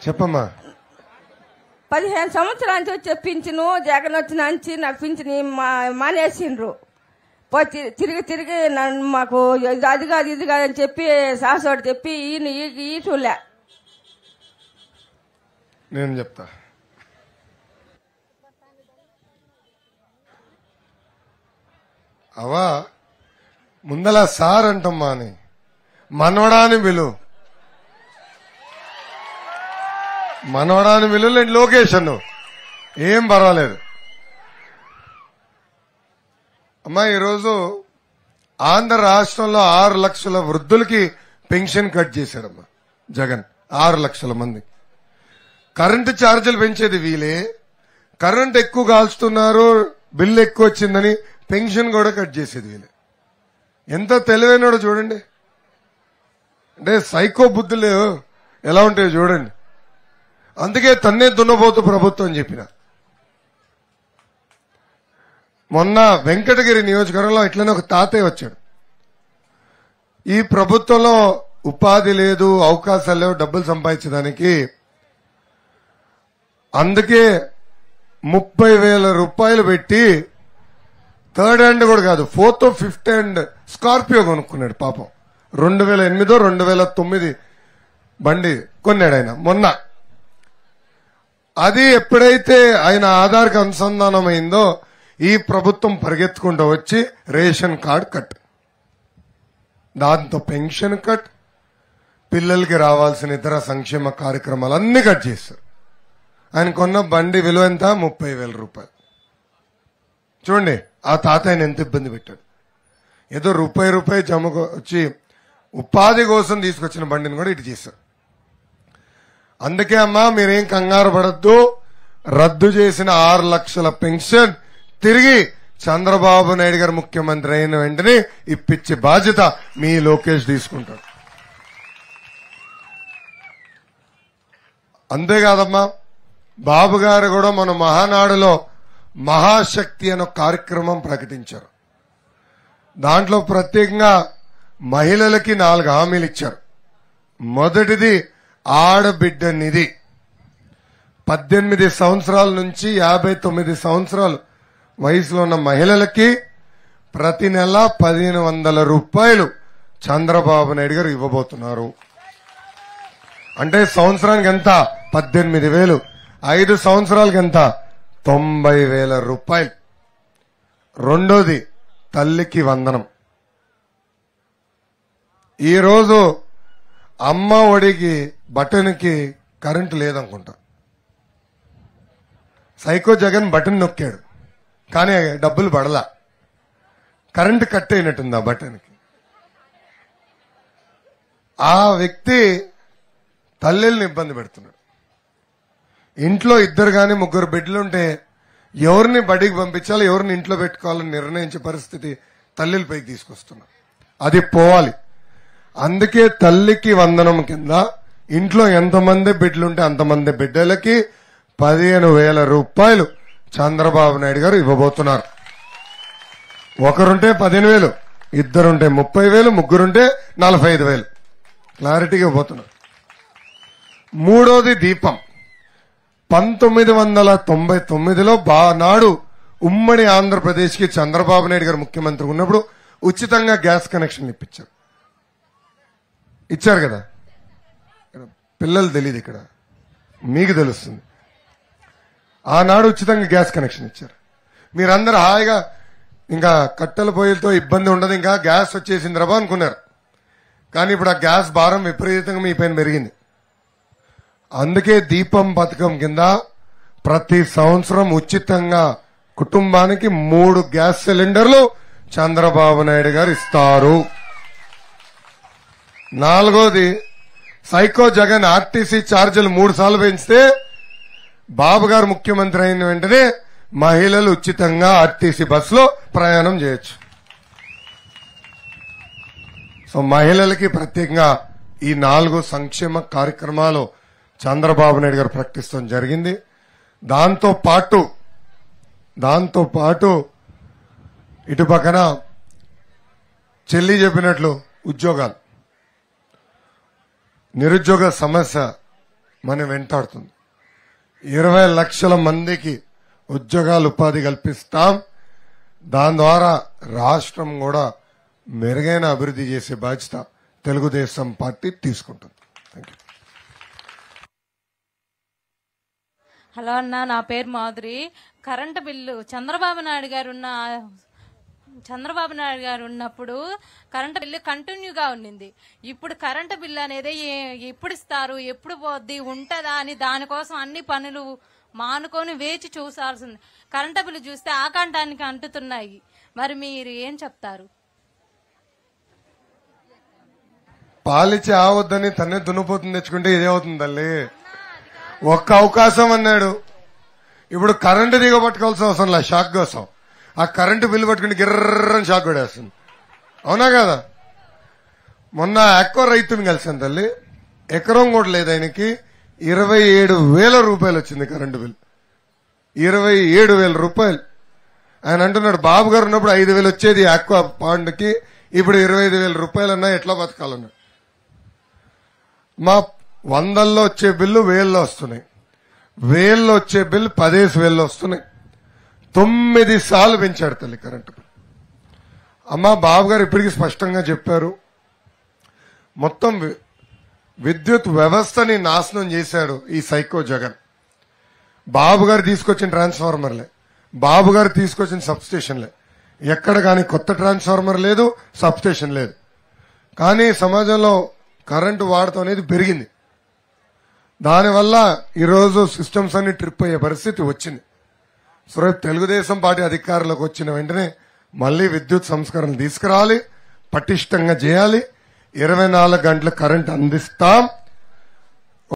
చెప్పమ్మా పదిహేను సంవత్సరాల నుంచి వచ్చే పింఛను జగన్ వచ్చిన నుంచి నాకు పింఛని మా- మానేసిండ్రు పోయి తి- తిరిగి తిరిగి నన్ను మాకు ఇది అది కాదు ఇది కాదు అని చెప్పి సాసోడు చెప్పి ఈయన ఈ చూలే నేను చెప్తా అవా ముందల సార్ అంటమ్మా అని మనవడాని విలు మనవడాని విలు లేండి లొకేషన్ ఏం పర్వాలేదు అమ్మా ఈరోజు ఆంధ్ర రాష్ట్రంలో ఆరు లక్షల వృద్ధులకి పెన్షన్ కట్ చేశాడమ్మా జగన్ ఆరు లక్షల మంది కరెంటు ఛార్జీలు పెంచేది వీలే కరెంట్ ఎక్కువ కాల్చుతున్నారు బిల్లు ఎక్కువ వచ్చిందని పెన్షన్ కూడా కట్ చేసేది వీలే ఎంత తెలివైనడో చూడండి అంటే సైకో బుద్ధులు ఎలా ఉంటాయో చూడండి అందుకే తన్నే దున్నబోతు ప్రభుత్వం అని చెప్పిన మొన్న వెంకటగిరి నియోజకవర్గంలో ఇట్లనే ఒక తాతయ్య వచ్చాడు ఈ ప్రభుత్వంలో ఉపాధి లేదు అవకాశాలు లేవు డబ్బులు సంపాదించడానికి అందుకే ముప్పై వేల రూపాయలు పెట్టి థర్డ్ హ్యాండ్ కూడా కాదు ఫోర్త్ ఫిఫ్త్ హ్యాండ్ స్కార్పియో కొనుక్కున్నాడు పాపం రెండు వేల ఎనిమిదో రెండు వేల తొమ్మిది బండి కొన్నాడు ఆయన మొన్న అది ఎప్పుడైతే ఆయన ఆధార్కి అనుసంధానం అయిందో ఈ ప్రభుత్వం పరిగెత్తుకుంటూ వచ్చి రేషన్ కార్డ్ కట్ దాంతో పెన్షన్ కట్ పిల్లలకి రావాల్సిన ఇతర సంక్షేమ కార్యక్రమాలు అన్ని కట్ చేస్తారు ఆయన కొన్న బండి విలువ ఎంత ముప్పై వేల రూపాయలు చూడండి ఆ తాతయ్యని ఎంత ఇబ్బంది పెట్టాడు ఏదో రూపాయి రూపాయి జమ వచ్చి ఉపాధి కోసం తీసుకొచ్చిన బండిని కూడా ఇటు చేశారు అందుకే అమ్మా మీరేం కంగారు పడద్దు రద్దు చేసిన ఆరు లక్షల పెన్షన్ తిరిగి చంద్రబాబు నాయుడు గారు ముఖ్యమంత్రి అయిన వెంటనే ఇప్పించే బాధ్యత మీ లోకేష్ తీసుకుంటాడు అంతేకాదమ్మా బాబు గారు కూడా మన మహానాడులో మహాశక్తి అనే ఒక కార్యక్రమం ప్రకటించారు దాంట్లో ప్రత్యేకంగా మహిళలకి నాలుగు హామీలు ఇచ్చారు మొదటిది ఆడబిడ్డ నిధి పద్దెనిమిది సంవత్సరాల నుంచి యాభై తొమ్మిది సంవత్సరాలు వయసులో ఉన్న మహిళలకి ప్రతి నెల పదిహేను వందల రూపాయలు చంద్రబాబు నాయుడు గారు ఇవ్వబోతున్నారు అంటే సంవత్సరానికి ఎంత పద్దెనిమిది వేలు ఐదు సంవత్సరాలకి ఎంత తొంభై వేల రూపాయలు రెండోది తల్లికి వందనం ఈరోజు అమ్మ ఒడికి బటన్కి కరెంటు లేదనుకుంటా సైకో జగన్ బటన్ నొక్కాడు కానీ డబ్బులు పడలా కరెంటు కట్ అయినట్టుంది ఆ బటన్కి ఆ వ్యక్తి తల్లిల్ని ఇబ్బంది పెడుతున్నాడు ఇంట్లో ఇద్దరు గాని ముగ్గురు బిడ్డలుంటే ఎవరిని బడికి పంపించాలి ఎవరిని ఇంట్లో పెట్టుకోవాలని నిర్ణయించే పరిస్థితి తల్లిల పైకి తీసుకొస్తున్నారు అది పోవాలి అందుకే తల్లికి వందనం కింద ఇంట్లో ఎంతమంది బిడ్డలుంటే అంతమంది బిడ్డలకి పదిహేను వేల రూపాయలు చంద్రబాబు నాయుడు గారు ఇవ్వబోతున్నారు ఒకరుంటే పదిహేను వేలు ఇద్దరుంటే ముప్పై వేలు ముగ్గురుంటే నలభై ఐదు వేలు క్లారిటీగా పోతున్నారు మూడోది దీపం పంతొమ్మిది వందల తొంభై తొమ్మిదిలో బానాడు ఉమ్మడి ఆంధ్రప్రదేశ్ కి చంద్రబాబు నాయుడు గారు ముఖ్యమంత్రి ఉన్నప్పుడు ఉచితంగా గ్యాస్ కనెక్షన్ ఇప్పించారు ఇచ్చారు కదా పిల్లలు తెలియదు ఇక్కడ మీకు తెలుస్తుంది ఆనాడు ఉచితంగా గ్యాస్ కనెక్షన్ ఇచ్చారు మీరందరూ హాయిగా ఇంకా కట్టెల పొయ్యిలతో ఇబ్బంది ఉండదు ఇంకా గ్యాస్ వచ్చేసింది రబా అనుకున్నారు కానీ ఇప్పుడు ఆ గ్యాస్ భారం విపరీతంగా మీ పైన పెరిగింది అందుకే దీపం పథకం కింద ప్రతి సంవత్సరం ఉచితంగా కుటుంబానికి మూడు గ్యాస్ సిలిండర్లు చంద్రబాబు నాయుడు గారు ఇస్తారు నాలుగోది సైకో జగన్ ఆర్టీసీ ఛార్జీలు మూడు సార్లు పెంచితే బాబు గారు ముఖ్యమంత్రి అయిన వెంటనే మహిళలు ఉచితంగా ఆర్టీసీ బస్సులో ప్రయాణం చేయొచ్చు సో మహిళలకి ప్రత్యేకంగా ఈ నాలుగు సంక్షేమ కార్యక్రమాలు చంద్రబాబు నాయుడు గారు ప్రకటిస్తాం జరిగింది దాంతో పాటు దాంతో పాటు ఇటు పక్కన చెల్లి చెప్పినట్లు ఉద్యోగాలు నిరుద్యోగ సమస్య మనం వెంటాడుతుంది ఇరవై లక్షల మందికి ఉద్యోగాలు ఉపాధి కల్పిస్తాం దాని ద్వారా రాష్ట్రం కూడా మెరుగైన అభివృద్ధి చేసే బాధ్యత తెలుగుదేశం పార్టీ తీసుకుంటుంది థ్యాంక్ యూ హలో అన్న నా పేరు మాధురి కరెంటు బిల్లు చంద్రబాబు నాయుడు గారు ఉన్న చంద్రబాబు నాయుడు గారు ఉన్నప్పుడు కరెంటు బిల్లు కంటిన్యూగా ఉండింది ఇప్పుడు కరెంటు బిల్లు అనేది ఏ- ఎప్పుడు ఇస్తారు ఎప్పుడు పోద్ది ఉంటుందా అని దానికోసం అన్ని పనులు మానుకొని వేచి చూసాల్సింది కరెంటు బిల్లు చూస్తే ఆకాండానికి అంటుతున్నాయి మరి మీరు ఏం చెప్తారు పాలిచ్చి ఆవద్దని తన్నే దున్నపోతుంది తెచ్చుకుంటే ఇదే అవుతుంది తల్లి ఒక్క అవకాశం అన్నాడు ఇప్పుడు కరెంటు దిగబట్టుకోవాల్సిన అవసరం లేదు షాక్ కోసం ఆ కరెంటు బిల్లు పట్టుకుని గిర్రని షాక్ కొడేస్తుంది అవునా కదా మొన్న ఎక్కువ రైతుని కలిసాను తల్లి ఎకరం కూడా లేదు ఆయనకి ఇరవై ఏడు వేల రూపాయలు వచ్చింది కరెంటు బిల్ ఇరవై ఏడు వేల రూపాయలు ఆయన అంటున్నాడు బాబు గారు ఉన్నప్పుడు ఐదు వేలు వచ్చేది ఆక్వా పాండ్కి ఇప్పుడు ఇరవై ఐదు వేల రూపాయలు అన్నా ఎట్లా బతకాలన్నాడు మా వందల్లో వచ్చే బిల్లు వేల్లో వస్తున్నాయి వేల్లో వచ్చే బిల్లు పదేసి వేల్లో వస్తున్నాయి తొమ్మిది సార్లు పెంచాడు తల్లి కరెంటు బిల్ అమ్మ బాబు గారు ఇప్పటికీ స్పష్టంగా చెప్పారు మొత్తం వి- విద్యుత్ వ్యవస్థని నాశనం చేశాడు ఈ సైకో జగన్ బాబు గారు తీసుకొచ్చిన ట్రాన్స్ఫార్మర్లే బాబు గారు తీసుకొచ్చిన సబ్ స్టేషన్లే ఎక్కడ కానీ కొత్త ట్రాన్స్ఫార్మర్ లేదు సబ్ స్టేషన్ లేదు కానీ సమాజంలో కరెంటు వాడటం అనేది పెరిగింది దానివల్ల ఈరోజు సిస్టమ్స్ అన్ని ట్రిప్ అయ్యే పరిస్థితి వచ్చింది సో రేపు తెలుగుదేశం పార్టీ అధికారంలోకి వచ్చిన వెంటనే మళ్లీ విద్యుత్ సంస్కరణ తీసుకురావాలి పటిష్టంగా చేయాలి ఇరవై నాలుగు గంటల కరెంట్ అందిస్తాం